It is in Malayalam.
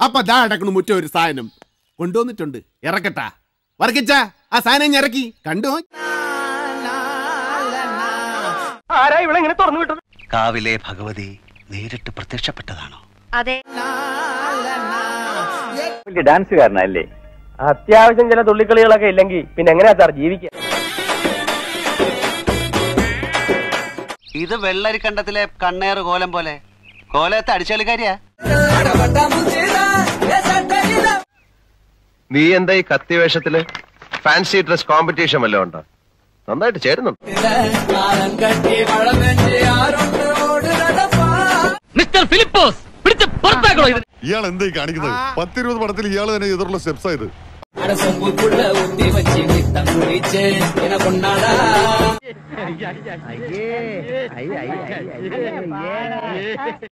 അപ്പൊ ദാ അടക്കണു മുറ്റ ഒരു സാധനം കൊണ്ടുവന്നിട്ടുണ്ട് ഇറക്കട്ടാ വർക്കിച്ച ആ സാധനം ഇങ്ങ് ഇറക്കി കണ്ടു ആരാ ഇവിടെ ഇങ്ങനെ തുറന്നു വിട്ടത് കാവിലെ ഭഗവതി നേരിട്ട് പ്രത്യക്ഷപ്പെട്ടതാണോ അതെ വലിയ ഡാൻസുകാരനല്ലേ അത്യാവശ്യം ചില തുള്ളിക്കളികളൊക്കെ ഇല്ലെങ്കിൽ പിന്നെ എങ്ങനെയാ സാർ ജീവിക്കുക ഇത് വെള്ളരിക്കണ്ടത്തിലെ കണ്ണേറ് കോലം പോലെ കോലത്തെ അടിച്ചളിക്കാരിയാ നീ എന്താ ഈ കത്തി വേഷത്തില് ഫാൻസി ഡ്രസ് കോമ്പറ്റീഷൻ വല്ലതും ഉണ്ടോ നന്നായിട്ട് ചേരുന്നുണ്ട് മിസ്റ്റർ ഫിലിപ്പോസ് പിടിച്ച് പുറത്താക്കണോ ഇത് ഇയാൾ എന്തായി കാണിക്കുന്നത് പത്തിരുപത് പടത്തിൽ ഇയാൾ തന്നെ എതിർള്ള സ്റ്റെപ്സ് ആയത്